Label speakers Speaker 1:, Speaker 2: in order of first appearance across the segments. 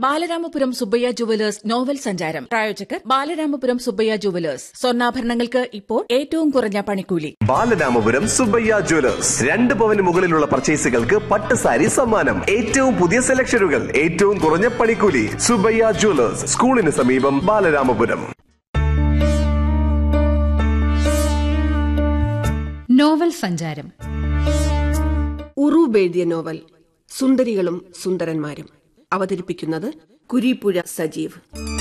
Speaker 1: Balaramapuram Subbaiah jewellers novel സഞ്ചാരം പ്രായോജകർ Balaramapuram Subbaiah jewellers സ്വർണ്ണാഭരണങ്ങൾക്ക് ഇപ്പോൾ ഏറ്റവും കുറഞ്ഞ പണിക്കൂലി
Speaker 2: ബാലരാമപുരം സുബയ്യ ജ്വല്ലേഴ്സ് രണ്ട് പവന് മുകളിലുള്ള പർച്ചേസുകൾക്ക് പട്ട് സാരി സമ്മാനം ഏറ്റവും പുതിയ സെലക്ഷനുകൾ ഏറ്റവും കുറഞ്ഞ പണിക്കൂലി സുബയ്യ ജ്വല്ലേഴ്സ് സ്കൂളിന് സമീപം ബാലരാമപുരം
Speaker 3: നോവൽ സഞ്ചാരം
Speaker 4: ഉറൂബ് എഴുതിയ നോവൽ സുന്ദരികളും സുന്ദരന്മാരും അവതരിപ്പിക്കുന്നത് കുരീപ്പുഴ സജീവ്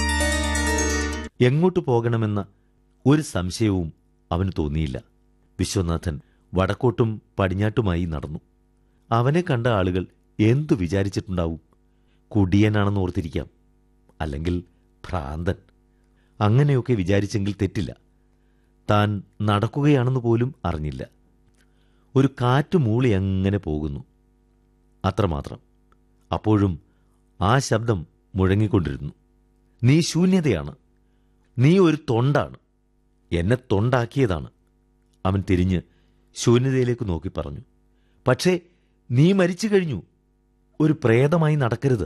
Speaker 5: എങ്ങോട്ട് പോകണമെന്ന ഒരു സംശയവും അവന് തോന്നിയില്ല വിശ്വനാഥൻ വടക്കോട്ടും പടിഞ്ഞാട്ടുമായി നടന്നു അവനെ കണ്ട ആളുകൾ എന്തു വിചാരിച്ചിട്ടുണ്ടാവും കുടിയനാണെന്ന് ഓർത്തിരിക്കാം അല്ലെങ്കിൽ ഭ്രാന്തൻ അങ്ങനെയൊക്കെ വിചാരിച്ചെങ്കിൽ തെറ്റില്ല താൻ നടക്കുകയാണെന്ന് പോലും അറിഞ്ഞില്ല ഒരു കാറ്റ് മൂളി അങ്ങനെ പോകുന്നു അത്രമാത്രം അപ്പോഴും ആ ശബ്ദം മുഴങ്ങിക്കൊണ്ടിരുന്നു നീ ശൂന്യതയാണ് നീ ഒരു തൊണ്ടാണ് എന്നെ തൊണ്ടാക്കിയതാണ് അവൻ തിരിഞ്ഞ് ശൂന്യതയിലേക്ക് നോക്കി പറഞ്ഞു പക്ഷേ നീ മരിച്ചു കഴിഞ്ഞു ഒരു പ്രേതമായി നടക്കരുത്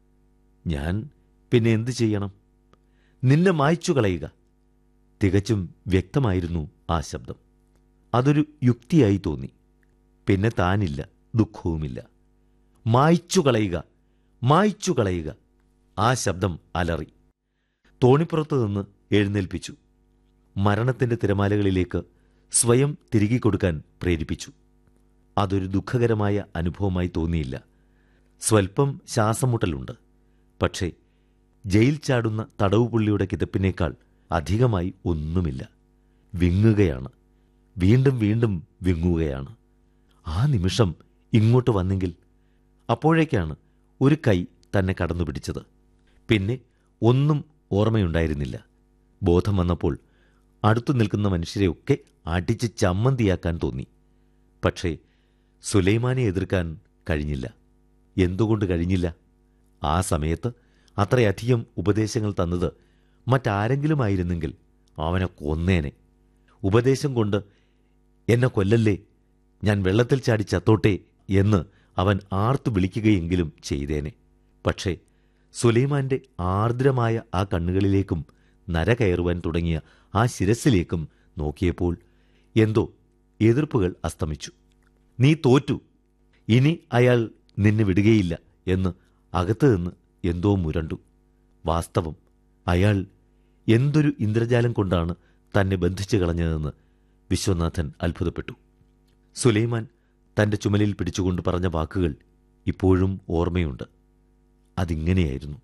Speaker 5: ഞാൻ പിന്നെ എന്തു ചെയ്യണം നിന്നെ മായ്ച്ചു കളയുക തികച്ചും വ്യക്തമായിരുന്നു ആ ശബ്ദം അതൊരു യുക്തിയായി തോന്നി പിന്നെ താനില്ല ദുഃഖവുമില്ല മായ്ച്ചു കളയുക മായ്ച്ചു കളയുക ആ ശബ്ദം അലറി തോണിപ്പുറത്ത് നിന്ന് എഴുന്നേൽപ്പിച്ചു മരണത്തിന്റെ തിരമാലകളിലേക്ക് സ്വയം തിരികെ കൊടുക്കാൻ പ്രേരിപ്പിച്ചു അതൊരു ദുഃഖകരമായ അനുഭവമായി തോന്നിയില്ല സ്വൽപ്പം ശ്വാസമുട്ടലുണ്ട് പക്ഷേ ജയിൽ ചാടുന്ന തടവുപുള്ളിയുടെ കിതപ്പിനേക്കാൾ അധികമായി ഒന്നുമില്ല വിങ്ങുകയാണ് വീണ്ടും വീണ്ടും വിങ്ങുകയാണ് ആ നിമിഷം ഇങ്ങോട്ട് വന്നെങ്കിൽ അപ്പോഴേക്കാണ് ഒരു കൈ തന്നെ കടന്നു പിടിച്ചത് പിന്നെ ഒന്നും ഓർമ്മയുണ്ടായിരുന്നില്ല ബോധം വന്നപ്പോൾ അടുത്തു നിൽക്കുന്ന മനുഷ്യരെയൊക്കെ അടിച്ച് ചമ്മന്തിയാക്കാൻ തോന്നി പക്ഷേ സുലൈമാനെ എതിർക്കാൻ കഴിഞ്ഞില്ല എന്തുകൊണ്ട് കഴിഞ്ഞില്ല ആ സമയത്ത് അത്രയധികം ഉപദേശങ്ങൾ തന്നത് മറ്റാരെങ്കിലുമായിരുന്നെങ്കിൽ അവനെ കൊന്നേനെ ഉപദേശം കൊണ്ട് എന്നെ കൊല്ലല്ലേ ഞാൻ വെള്ളത്തിൽ ചാടി ചത്തോട്ടെ എന്ന് അവൻ ആർത്തു വിളിക്കുകയെങ്കിലും ചെയ്തേനെ പക്ഷേ സുലൈമാന്റെ ആർദ്രമായ ആ കണ്ണുകളിലേക്കും നര കയറുവാൻ തുടങ്ങിയ ആ ശിരസിലേക്കും നോക്കിയപ്പോൾ എന്തോ എതിർപ്പുകൾ അസ്തമിച്ചു നീ തോറ്റു ഇനി അയാൾ നിന്നെ വിടുകയില്ല എന്ന് അകത്ത് നിന്ന് എന്തോ മുരണ്ടു വാസ്തവം അയാൾ എന്തൊരു ഇന്ദ്രജാലം കൊണ്ടാണ് തന്നെ ബന്ധിച്ചു കളഞ്ഞതെന്ന് വിശ്വനാഥൻ അത്ഭുതപ്പെട്ടു സുലൈമാൻ തന്റെ ചുമലിൽ പിടിച്ചുകൊണ്ട് പറഞ്ഞ വാക്കുകൾ ഇപ്പോഴും ഓർമ്മയുണ്ട് അതിങ്ങനെയായിരുന്നു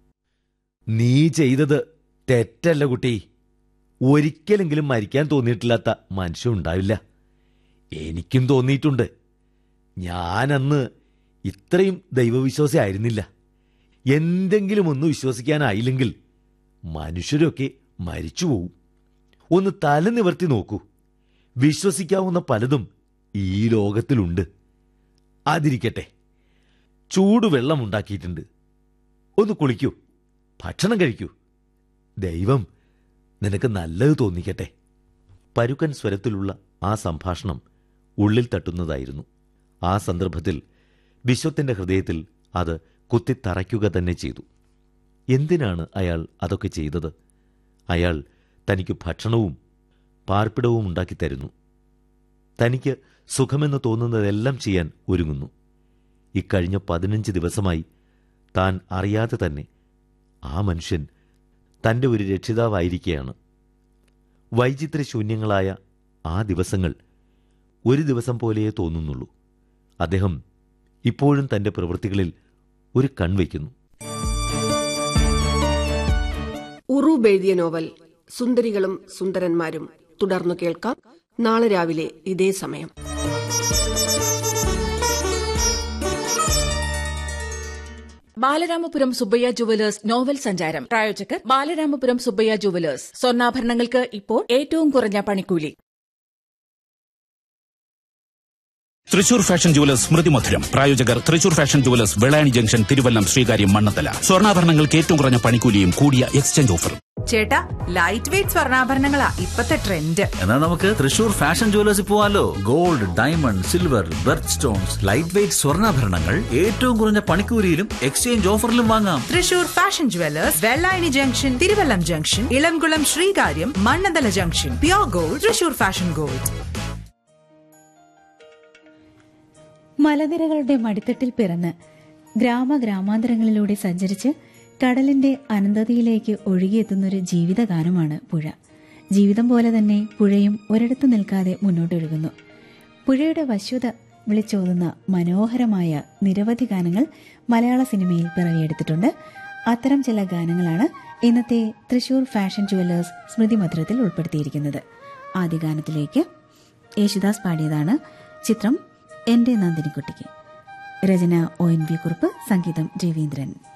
Speaker 5: നീ ചെയ്തത് തെറ്റല്ല കുട്ടി ഒരിക്കലെങ്കിലും മരിക്കാൻ തോന്നിയിട്ടില്ലാത്ത മനുഷ്യനുണ്ടാവില്ല എനിക്കും തോന്നിയിട്ടുണ്ട് ഞാനന്ന് ഇത്രയും ദൈവവിശ്വാസി ആയിരുന്നില്ല എന്തെങ്കിലും ഒന്ന് വിശ്വസിക്കാനായില്ലെങ്കിൽ മനുഷ്യരൊക്കെ മരിച്ചുപോകും ഒന്ന് തല നിവർത്തി നോക്കൂ വിശ്വസിക്കാവുന്ന പലതും ഈ ലോകത്തിലുണ്ട് അതിരിക്കട്ടെ ചൂടുവെള്ളം ഉണ്ടാക്കിയിട്ടുണ്ട് ഒന്ന് കുളിക്കൂ ഭക്ഷണം കഴിക്കൂ ദൈവം നിനക്ക് നല്ലത് തോന്നിക്കട്ടെ പരുക്കൻ സ്വരത്തിലുള്ള ആ സംഭാഷണം ഉള്ളിൽ തട്ടുന്നതായിരുന്നു ആ സന്ദർഭത്തിൽ വിശ്വത്തിന്റെ ഹൃദയത്തിൽ അത് കുത്തിത്തറയ്ക്കുക തന്നെ ചെയ്തു എന്തിനാണ് അയാൾ അതൊക്കെ ചെയ്തത് അയാൾ തനിക്ക് ഭക്ഷണവും പാർപ്പിടവും ഉണ്ടാക്കി തരുന്നു തനിക്ക് സുഖമെന്ന് തോന്നുന്നതെല്ലാം ചെയ്യാൻ ഒരുങ്ങുന്നു ഇക്കഴിഞ്ഞ പതിനഞ്ച് ദിവസമായി താൻ അറിയാതെ തന്നെ ആ മനുഷ്യൻ തന്റെ ഒരു രക്ഷിതാവായിരിക്കെയാണ് വൈചിത്രശൂന്യങ്ങളായ ആ ദിവസങ്ങൾ ഒരു ദിവസം പോലെയേ തോന്നുന്നുള്ളൂ അദ്ദേഹം ഇപ്പോഴും തന്റെ പ്രവൃത്തികളിൽ ഒരു കൺവയ്ക്കുന്നു
Speaker 4: ഉറൂബ് എഴുതിയ നോവൽ സുന്ദരികളും സുന്ദരന്മാരും തുടർന്നു കേൾക്കാം നാളെ രാവിലെ ഇതേ സമയം
Speaker 1: ബാലരാമപുരം സുബ്ബയ്യ ജുവലേഴ്സ് നോവൽ സഞ്ചാരം പ്രായോജകർ ബാലരാമപുരം സുബ്ബയ്യ ജുവലേഴ്സ് സ്വർണ്ണാഭരണങ്ങൾക്ക് ഇപ്പോൾ ഏറ്റവും കുറഞ്ഞ പണിക്കൂലി
Speaker 6: തൃശൂർ ഫാഷൻ ജുവലേഴ്സ് സ്മൃതി മധുരം പ്രായോജകർ Thrissur fashion jewellers Vellayani junction Thiruvallam Sreekaryam Mannanthala സ്വർണ്ണാഭരണങ്ങൾക്ക് ഏറ്റവും കുറഞ്ഞ പണിക്കൂലിയും കൂടിയ എക്സ്ചേഞ്ച് ഓഫറും
Speaker 7: ചേട്ടാ ലൈറ്റ് വെയിറ്റ് സ്വർണ്ണാഭരണങ്ങളാ ഇപ്പത്തെ ട്രെൻഡ്
Speaker 8: എന്നാൽ നമുക്ക് തൃശൂർ ഫാഷൻ ജുവലേഴ്സിൽ പോവാലോ gold diamond silver birth stones light weight സ്വർണ്ണാഭരണങ്ങൾ ഏറ്റവും കുറഞ്ഞ പണിക്കൂലിയിലും എക്സ്ചേഞ്ച് ഓഫറിലും വാങ്ങാം
Speaker 7: Thrissur fashion jewellers Vellayani junction Thiruvallam junction Elamkulam Sreekaryam Mannanthala junction pure gold Thrissur fashion gold
Speaker 9: മലനിരകളുടെ മടിത്തട്ടിൽ പിറന്ന് ഗ്രാമ ഗ്രാമാന്തരങ്ങളിലൂടെ സഞ്ചരിച്ച് കടലിന്റെ അനന്തതയിലേക്ക് ഒഴുകിയെത്തുന്നൊരു ജീവിതഗാനമാണ് പുഴ ജീവിതം പോലെ തന്നെ പുഴയും ഒരിടത്തു നിൽക്കാതെ മുന്നോട്ടൊഴുകുന്നു പുഴയുടെ വശ്യത വിളിച്ചോതുന്ന മനോഹരമായ നിരവധി ഗാനങ്ങൾ മലയാള സിനിമയിൽ പിറവിയെടുത്തിട്ടുണ്ട് അത്തരം ചില ഗാനങ്ങളാണ് ഇന്നത്തെ തൃശൂർ ഫാഷൻ ജുവല്ലേഴ്സ് സ്മൃതി മധുരത്തിൽ ഉൾപ്പെടുത്തിയിരിക്കുന്നത് ആദ്യ ഗാനത്തിലേക്ക് യേശുദാസ് പാടിയതാണ് ചിത്രം എന്റെ നന്ദിനിക്കുട്ടിക്ക് രചന ഒ എൻ വി കുറുപ്പ് സംഗീതം രവീന്ദ്രൻ